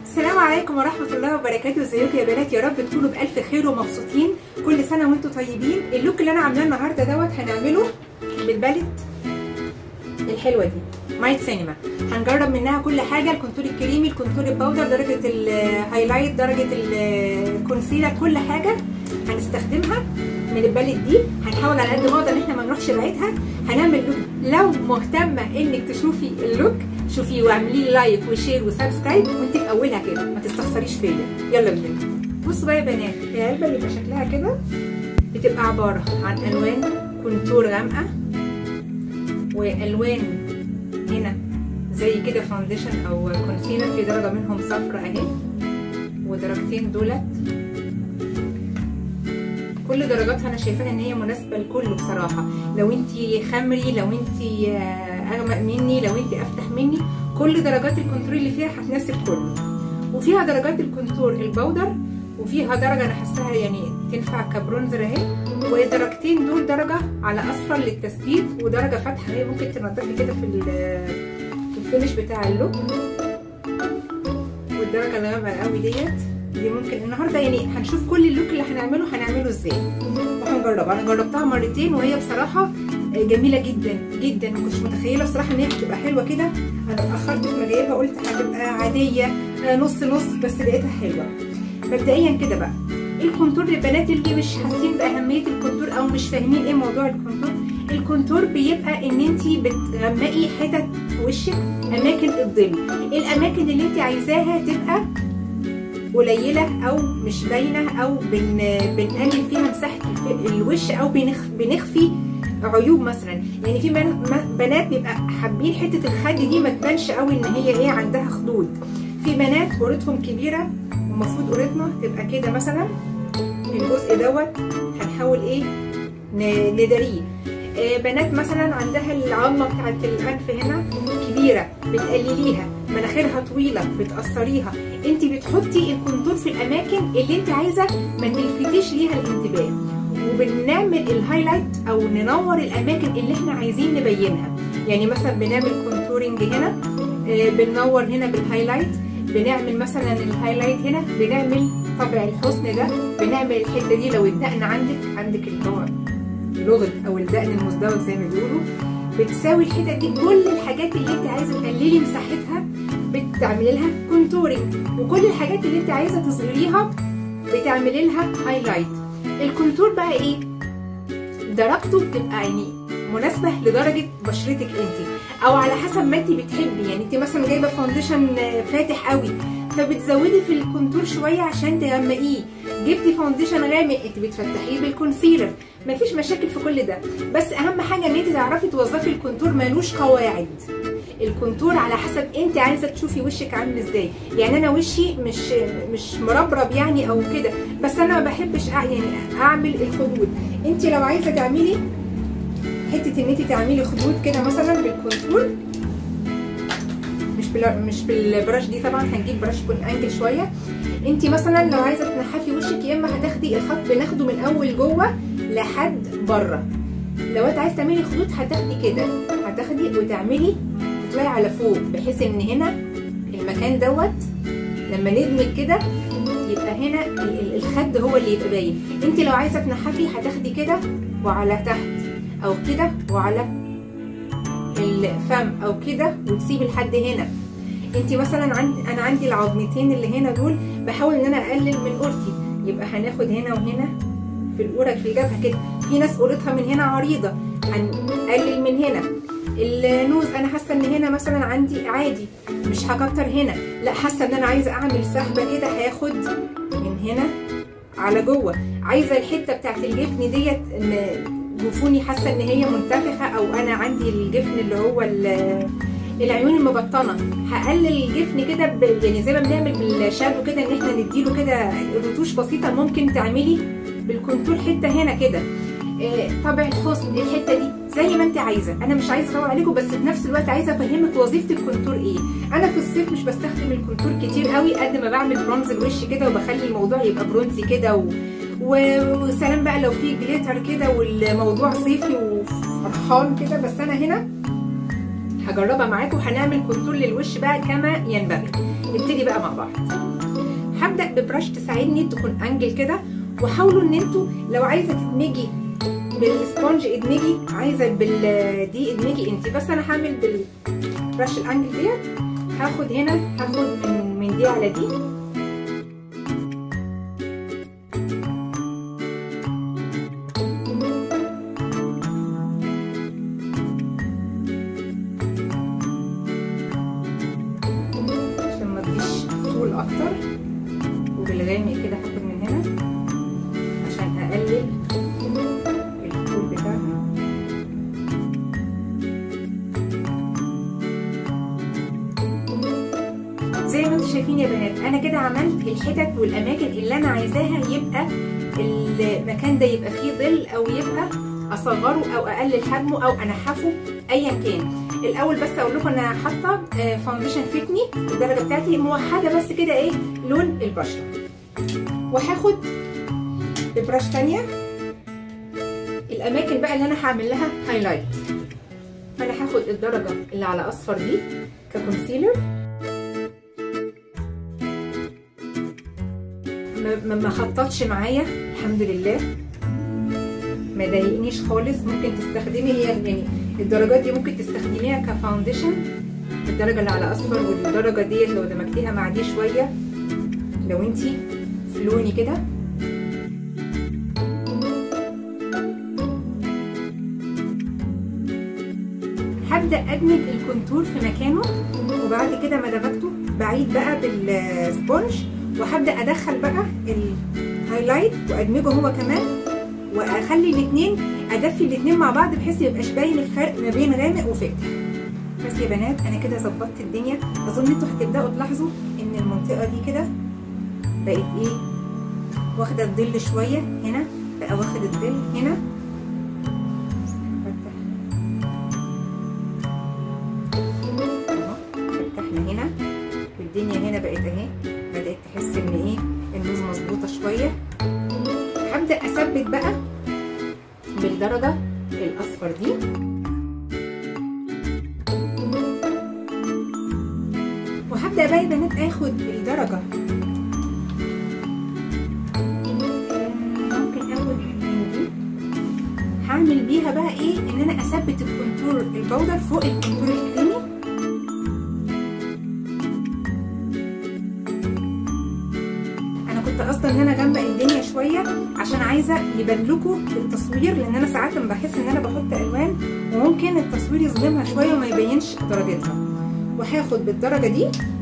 السلام عليكم ورحمة الله وبركاته ازيكم يا بنات يا رب تكونوا بألف خير ومبسوطين كل سنة وانتم طيبين اللوك اللي انا عاملاه النهارده دوت هنعمله بالبالت الحلوة دي مايت سينما هنجرب منها كل حاجة الكونتور الكريمي الكونتور الباودر درجة الهايلايت درجة الكونسيلر كل حاجة هنستخدمها من البالت دي هنحاول على قد ما نقدر ان احنا ما نروحش بعيدها هنعمل لوك لو مهتمة انك تشوفي اللوك شوفي واعملي لي لايك وشير وسبسكرايب وانت في اولها كده ما تستخسريش فيا يلا بينا بصوا بقى يا بنات العلبه اللي بيبقى شكلها كده بتبقى عباره عن الوان كونتور غامقه والوان هنا زي كده فاونديشن او كونسيلر في درجه منهم صفرا اهي ودرجتين دولت كل درجاتها انا شايفاها ان هي مناسبه لكله بصراحه لو انت خمري لو انت اغمق مني لو انت افتح مني كل درجات الكونتور اللي فيها هتناسب كله وفيها درجات الكونتور البودر وفيها درجه انا حاساها يعني تنفع كبرونزر اهي ودرجتين دول درجه على اصفر للتثبيت ودرجه فاتحه اهي ممكن تنضفي كده في في الفينش بتاع اللوك والدرجه اللي غامقه قوي ديت دي ممكن النهارده يعني هنشوف كل اللوك اللي هنعمله هنعمله ازاي وهنجربها انا جربتها مرتين وهي بصراحه جميله جدا جدا ما كنتش متخيله بصراحه ان هي هتبقى حلوه كده انا اتاخرت في مجايبها قلت هتبقى عاديه نص نص بس لقيتها حلوه مبدئيا كده بقى الكونتور للبنات اللي مش حاسين باهميه الكونتور او مش فاهمين ايه موضوع الكونتور الكونتور بيبقى ان انت بتغمقي حتت في وشك اماكن الظل الاماكن اللي انت عايزاها تبقى قليله او مش باينه او بن بنقلل فيها مساحه الوش او بنخ بنخفي عيوب مثلا يعني في بنات بيبقى حابين حته الخد دي ما تبانش قوي ان هي ايه عندها خدود في بنات قرتهم كبيره ومفروض قرتنا تبقى كده مثلا الجزء دوت هنحاول ايه نداريه بنات مثلا عندها العظمه بتاعت الانف هنا كبيره بتقلليها مناخيرها طويله بتقصريها انت بتحطي الكونتور في الاماكن اللي انت عايزه ما تلفتيش ليها الانتباه وبنعمل الهايلايت او ننور الاماكن اللي احنا عايزين نبينها يعني مثلا بنعمل كونتورنج هنا بننور هنا بالهايلايت بنعمل مثلا الهايلايت هنا بنعمل طبع الحسن ده بنعمل الحته دي لو الدقن عندك عندك اللي هو اللغد او الدقن المزدوج زي ما بيقولوا بتساوي الحتت دي كل الحاجات اللي انت عايزه تقللي مساحتها بتعملي لها كونتورنج وكل الحاجات اللي انت عايزه تظهريها بتعملي لها هايلايت الكونتور بقى ايه درجته بتبقى يعني مناسبه لدرجه بشرتك انت او على حسب ما انت بتحبي يعني انت مثلا جايبه فاونديشن فاتح قوي فبتزودي في الكونتور شويه عشان تغمقيه جبتي فاونديشن غامق انت بتفتحيه بالكونسيلر مفيش مشاكل في كل ده بس اهم حاجه ان انت تعرفي توظفي الكونتور ملوش قواعد الكونتور على حسب انت عايزه تشوفي وشك عامل ازاي يعني انا وشي مش مش مربرب يعني او كده بس انا ما بحبش يعني اعمل الخدود انت لو عايزه تعملي حته ان انت تعملي خدود كده مثلا بالكونتور مش بال مش بالبراش دي طبعا هنجيب براش يكون انجل شويه انت مثلا لو عايزه تنحفي وشك يا اما هتاخدي الخط بناخده من اول جوه لحد بره لو انت عايزه تعملي خدود هتاخدي كده هتاخدي وتعملي تطلعي على فوق بحيث ان هنا المكان دوت لما ندمج كده يبقى هنا الخد هو اللي يبقى باين انت لو عايزه تنحفي هتاخدي كده وعلى تحت او كده وعلى الفم او كده وتسيبي لحد هنا انت مثلا عندي انا عندي العظمتين اللي هنا دول بحاول ان انا اقلل من قرتي يبقى هناخد هنا وهنا في القرة في الجبهه كده في ناس قرتها من هنا عريضه هنقلل من هنا النوز انا حاسه ان هنا مثلا عندي عادي مش هكتر هنا لا حاسه ان انا عايزه اعمل سحبه كده هاخد من هنا على جوه عايزه الحته بتاعت الجفن ديت جفوني حاسه ان هي منتفخه او انا عندي الجفن اللي هو العيون المبطنه هقلل الجفن كده يعني زي ما بنعمل بالشادو كده ان احنا نديله كده رتوش بسيطه ممكن تعملي بالكونتور حته هنا كده طبع الحسن الحته دي زي ما انت عايزه انا مش عايزه اطول عليكم بس في نفس الوقت عايزه افهمك وظيفه الكونتور ايه انا في الصيف مش بستخدم الكونتور كتير قوي قد ما بعمل برونز الوش كده وبخلي الموضوع يبقى برونزي كده و... وسلام بقى لو في جليتر كده والموضوع صيفي وفرحان كده بس انا هنا هجربها معاكم وهنعمل كونتور للوش بقى كما ينبغي نبتدي بقى مع بعض هبدا ببرش تساعدني تكون انجل كده وحاولوا ان انتوا لو عايزه تدمجي بالسبونج ادمجي عايزه بال دي ادمجي انت بس انا هعمل بالبرش الانجل ديت هاخد هنا هاخد من من دي على دي عشان ما تجيش طول اكتر وبالغامق كده هاخد من هنا عشان اقلل الطول بتاعها زي ما انتم شايفين يا بنات انا كده عملت الحتت والاماكن اللي انا عايزاها يبقى المكان ده يبقى فيه ظل او يبقى اصغره او اقلل حجمه او انحفه ايا كان الاول بس اقول لكم انا حاطه فاونديشن فيتني الدرجه بتاعتي موحده بس كده ايه لون البشره وهاخد ببرش تانية الاماكن بقى اللي انا هعمل لها هايلايت فانا هاخد الدرجه اللي على اصفر دي ككونسيلر ما ما خططش معايا الحمد لله ما ضايقنيش خالص ممكن تستخدمي هي يعني الدرجات دي ممكن تستخدميها كفاونديشن الدرجه اللي على اصفر والدرجه ديت لو دمجتيها مع دي شويه لو انتي في لوني كده هبدا ادمج الكونتور في مكانه وبعد كده ما دمجته بعيد بقى بالسبونج وهبدا ادخل بقى الهايلايت وادمجه هو كمان واخلي الاثنين ادفي الاثنين مع بعض بحيث ميبقاش باين الفرق ما بين غامق وفاتح بس يا بنات انا كده ظبطت الدنيا اظن انتوا هتبداوا تلاحظوا ان المنطقه دي كده بقت ايه واخده الظل شويه هنا بقى واخد الظل هنا فتحنا هنا والدنيا هنا بقت اهي بدات تحس ان ايه النوز مظبوطه شويه هبدا اثبت بقى بالدرجه الاصفر دي وهبدا بقى يا بنات اخد الدرجه ممكن اخد من دي هعمل بيها بقى ايه ان انا اثبت الكونتور البودر فوق الكونتور الكريمي قصدا ان انا اغمق الدنيا شويه عشان عايزه يبان لكم في التصوير لان انا ساعات لما بحس ان انا بحط الوان وممكن التصوير يظلمها شويه وما يبينش درجتها وهاخد بالدرجه دي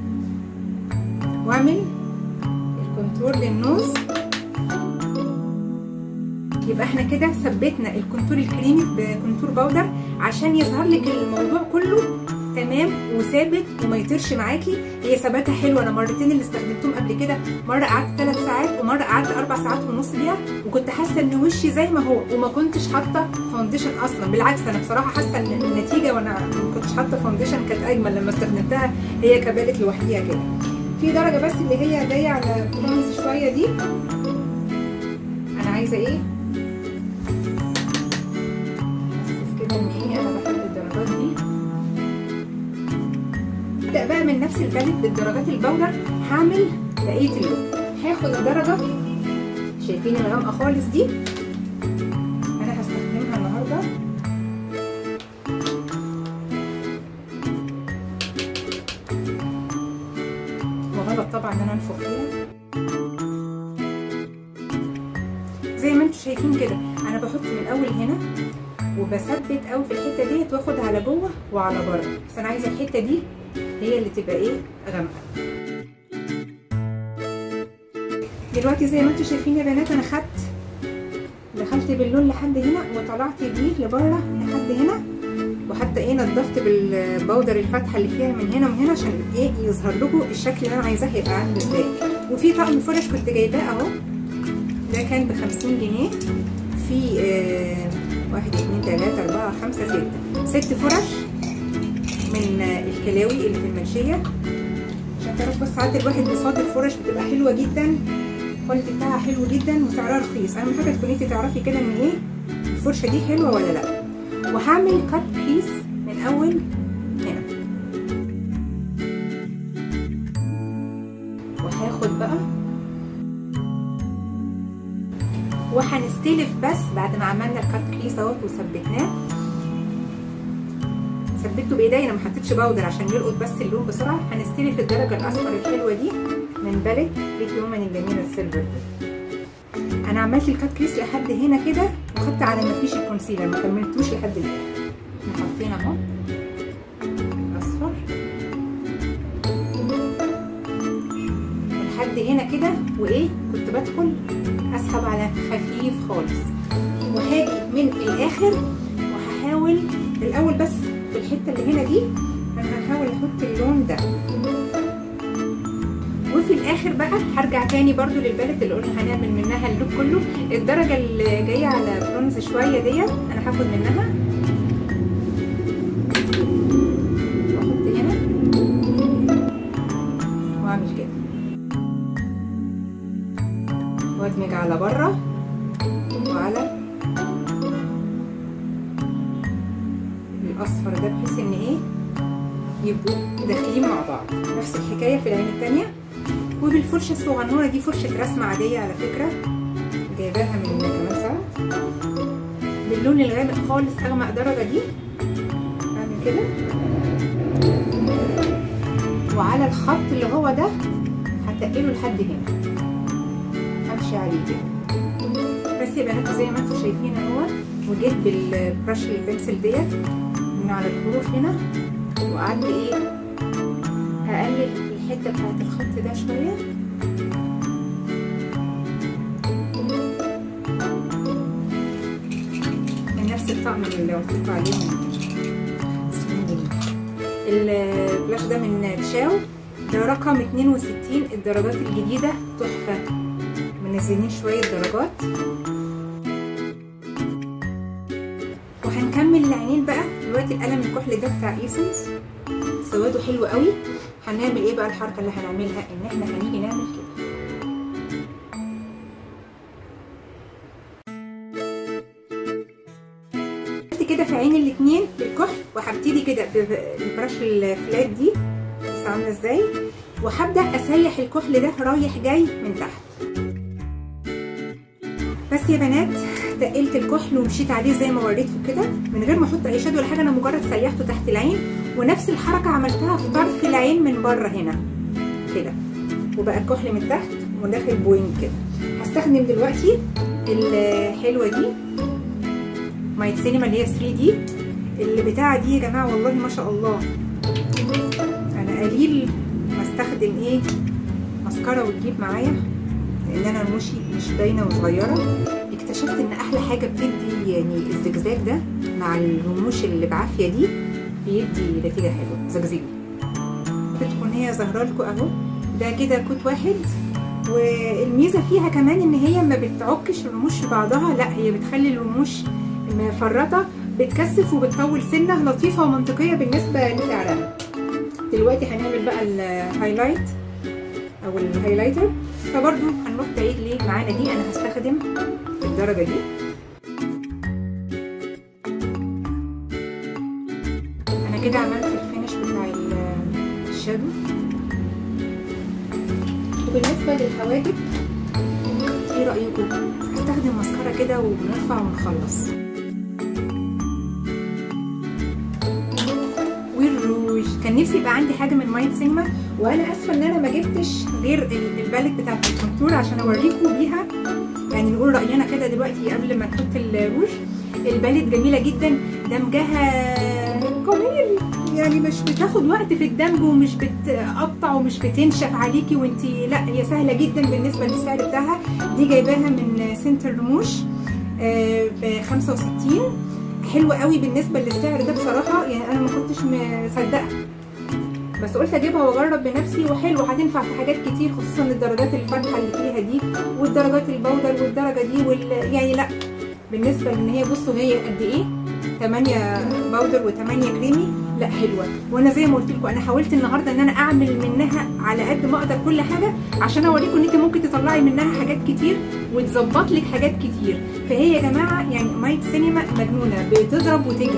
واعمل الكونتور للنوز يبقى احنا كده ثبتنا الكونتور الكريمي بكونتور باودر عشان يظهر لك الموضوع كله تمام وثابت وما يطيرش معاكي هي ثباتها حلوه انا مرتين اللي استخدمتهم قبل كده مره قعدت ثلاث ساعات ومره قعدت اربع ساعات ونص بيها وكنت حاسه ان وشي زي ما هو وما كنتش حاطه فاونديشن اصلا بالعكس انا بصراحه حاسه ان النتيجه وانا ما كنتش حاطه فاونديشن كانت اجمل لما استخدمتها هي كبالت لوحديها كده في درجه بس اللي هي جايه على برونز شويه دي انا عايزه ايه بس كده ان ايه انا بحب الدرجات دي ابدا بقى من نفس الباليت بالدرجات البودر هعمل بقيه اللون هاخد الدرجه شايفين الغامقه خالص دي انا هستخدمها النهارده وغلط طبعا ان انا انفخ فيها زي ما انتم شايفين كده انا بحط من اول هنا وبثبت قوي في الحته ديت واخد على جوه وعلى بره بس انا عايزه الحته دي هي اللي تبقى ايه غامقه دلوقتي زي ما انتم شايفين يا بنات انا خدت دخلت باللون لحد هنا وطلعت بيه لبره لحد هنا وحتى ايه نضفت بالبودر الفاتحه اللي فيها من هنا ومن هنا عشان ايه يظهر لكم الشكل اللي انا عايزاه هيبقى عامل ازاي وفي طقم فرش كنت جايباه اهو ده كان ب 50 جنيه في آه واحد اتنين تلاته اربعه خمسه سته ست فرش من الكلاوي اللي في المنشيه عشان تعرف بس ساعات الواحد بيصادف فرش بتبقى حلوه جدا الكواليتي بتاعها حلو جدا وسعرها رخيص اهم حاجه تكوني انت تعرفي كده ان ايه الفرشه دي حلوه ولا لا وهعمل كات بيس من اول هنا وهاخد بقى وهنستلف بس بعد ما عملنا الكات كريس اهوت وثبتناه ثبته بايديا انا ما حطيتش باودر عشان يلقط بس اللون بسرعه هنستلف الدرجه الاصفر الحلوه دي من باليت ريت رومان الجميله السيلفر انا عملت الكات كريس لحد هنا كده وخدت على ما فيش الكونسيلر ما كملتوش لحد الاخر احنا حاطين اهو الاصفر ولحد هنا كده وايه كنت بدخل اسحب على خفيف خالص وهاجي من الاخر وهحاول الاول بس في الحته اللي هنا دي انا هحاول احط اللون ده وفي الاخر بقى هرجع تاني برضو للبالت اللي قلنا هنعمل منها اللوك كله الدرجه اللي جايه على برونز شويه ديت انا هاخد منها واحط هنا واعمل كده وادمج على بره وعلى الاصفر ده بحيث ان ايه يبقوا داخلين مع بعض نفس الحكايه في العين التانيه وبالفرشه الصغنونه دي فرشه رسمه عاديه على فكره جايباها من كمان ساعه باللون الغامق خالص اغمق درجه دي اعمل كده وعلى الخط اللي هو ده هتقله لحد هنا امشي عليه كده بس يا بنات زي ما انتم شايفين اهو وجيت بالبرش البنسل ديت من على الحروف هنا وقعدت ايه اقلل الحته بتاعت الخط ده شويه من نفس الطقم اللي قلت لكم عليهم البلاش ده من تشاو ده رقم 62 الدرجات الجديده تحفه منزلين شويه درجات وهنكمل العينين بقى دلوقتي القلم الكحل ده بتاع ايسنس سواده حلو قوي هنعمل ايه بقى الحركه اللي هنعملها ان احنا هنيجي نعمل كده كده في عين الاتنين بالكحل وهبتدي كده بالبرش الفلات دي بس عامله ازاي وهبدا اسيح الكحل ده رايح جاي من تحت بس يا بنات تقلت الكحل ومشيت عليه زي ما وريتكم كده من غير ما احط اي شادو ولا حاجه انا مجرد سيحته تحت العين ونفس الحركه عملتها في طرف العين من بره هنا كده وبقى الكحل من تحت وداخل بوينج كده هستخدم دلوقتي الحلوه دي مايت سينما اللي هي 3 دي اللي بتاعه دي يا جماعه والله ما شاء الله انا قليل ما استخدم ايه مسكره وتجيب معايا لان انا رموشي مش باينه وصغيره اكتشفت ان احلى حاجه بتدي يعني الزجزاج ده مع الرموش اللي بعافيه دي بيدي نتيجه حلوه زجزجي بتكون هي ظاهره لكم اهو ده كده كوت واحد والميزه فيها كمان ان هي ما بتعكش الرموش في بعضها لا هي بتخلي الرموش مفرطه بتكثف وبتطول سنه لطيفه ومنطقيه بالنسبه لسعرها دلوقتي هنعمل بقى الهايلايت او الهايلايتر فبرضو هنروح بعيد ليه معانا دي انا هستخدم الدرجه دي انا كده عملت الفينش بتاع الشادو وبالنسبه للحواجب ايه رايكم هستخدم مسكره كده ونرفع ونخلص والروج كان نفسي يبقى عندي حاجه من مايند سينما وانا اسفه ان انا ما جبتش غير الباليت بتاعت الكونتور عشان اوريكم بيها يعني نقول راينا كده دلوقتي قبل ما نحط الروج الباليت جميله جدا دمجها جميل يعني مش بتاخد وقت في الدمج ومش بتقطع ومش بتنشف عليكي وانت لا هي سهله جدا بالنسبه للسعر بتاعها دي جايباها من سنتر رموش ب 65 حلوه قوي بالنسبه للسعر ده بصراحه يعني انا ما كنتش مصدقه بس قلت اجيبها واجرب بنفسي وحلو هتنفع في حاجات كتير خصوصا الدرجات الفاتحه اللي فيها دي والدرجات البودر والدرجه دي وال يعني لا بالنسبه لان هي بصوا هي قد ايه 8 بودر و8 كريمي لا حلوه وانا زي ما قلت لكم انا حاولت النهارده ان انا اعمل منها على قد ما اقدر كل حاجه عشان اوريكم ان انت ممكن تطلعي منها حاجات كتير وتظبط لك حاجات كتير فهي يا جماعه يعني مايت سينما مجنونه بتضرب وتجري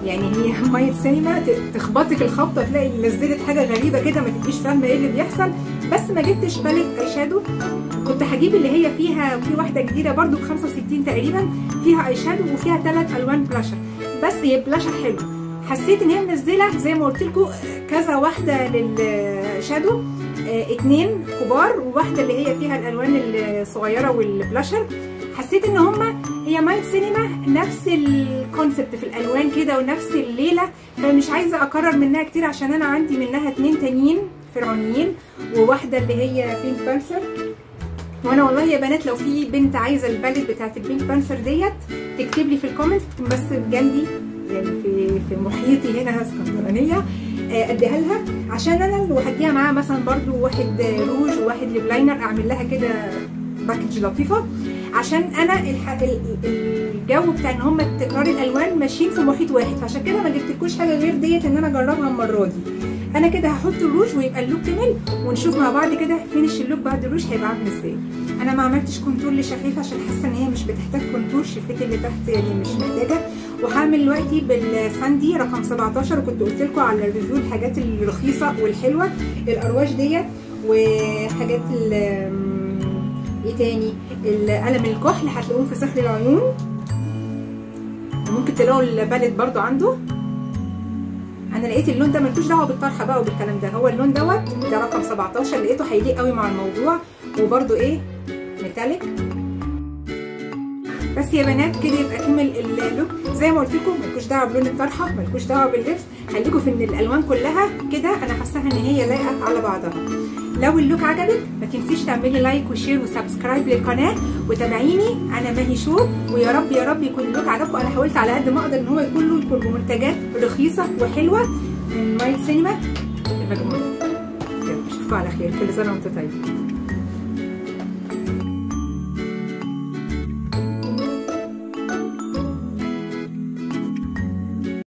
يعني هي ميه سينما تخبطك الخبطه تلاقي نزلت حاجه غريبه كده ما تبقيش فاهمه ايه اللي بيحصل بس ما جبتش باليت اي شادو كنت هجيب اللي هي فيها في واحده جديده برده ب 65 تقريبا فيها اي شادو وفيها ثلاث الوان بلاشر بس هي بلاشر حلو حسيت ان هي منزله زي ما قلت لكم كذا واحده للشادو اه اتنين كبار وواحده اللي هي فيها الالوان الصغيره والبلاشر حسيت ان هما هي مايت سينما نفس الكونسبت في الالوان كده ونفس الليله فمش عايزه اكرر منها كتير عشان انا عندي منها اتنين تانيين فرعونيين وواحده اللي هي بينك بانثر وانا والله يا بنات لو في بنت عايزه الباليت بتاعت البينك بانثر ديت تكتب لي في الكومنتس بس جنبي يعني في في محيطي هنا اسكندرانيه اديها لها عشان انا اللي هديها معاها مثلا برضو واحد روج وواحد لبلاينر اعمل لها كده باكج لطيفه عشان انا الجو بتاع ان هم تكرار الالوان ماشيين في محيط واحد فعشان كده ما جبتلكوش حاجه غير ديت ان انا اجربها المره دي انا كده هحط الروج ويبقى اللوك كمل ونشوف مع بعض كده فينش اللوك بعد الروج هيبقى عامل ازاي انا ما عملتش كونتور لشفايف عشان حاسه ان هي مش بتحتاج كونتور شفتي اللي تحت يعني مش محتاجه وهعمل دلوقتي بالساندي رقم 17 وكنت قلت لكم على الريفيو الحاجات الرخيصه والحلوه الارواش ديت وحاجات ايه تاني القلم الكحل هتلاقوهم في سحر العيون وممكن تلاقوا الباليت برضو عنده انا لقيت اللون ده ملوش دعوه بالطرحه بقى وبالكلام ده هو اللون دوت ده رقم 17 لقيته هيليق قوي مع الموضوع وبرضو ايه ميتاليك بس يا بنات كده يبقى كمل اللوك زي ما قلت لكم ملكوش دعوه بلون الطرحه ملكوش دعوه باللبس خليكم في ان الالوان كلها كده انا حاساها ان هي لايقه على بعضها لو اللوك عجبك ما تنسيش تعملي لايك وشير وسبسكرايب للقناه وتابعيني انا ماهي شو ويا رب يا رب يكون اللوك عجبكم انا حاولت على قد ما اقدر ان هو يكون له يكون بمنتجات رخيصه وحلوه من مايل سينما المجموعه يلا اشوفكم على خير كل سنه وانتم طيبين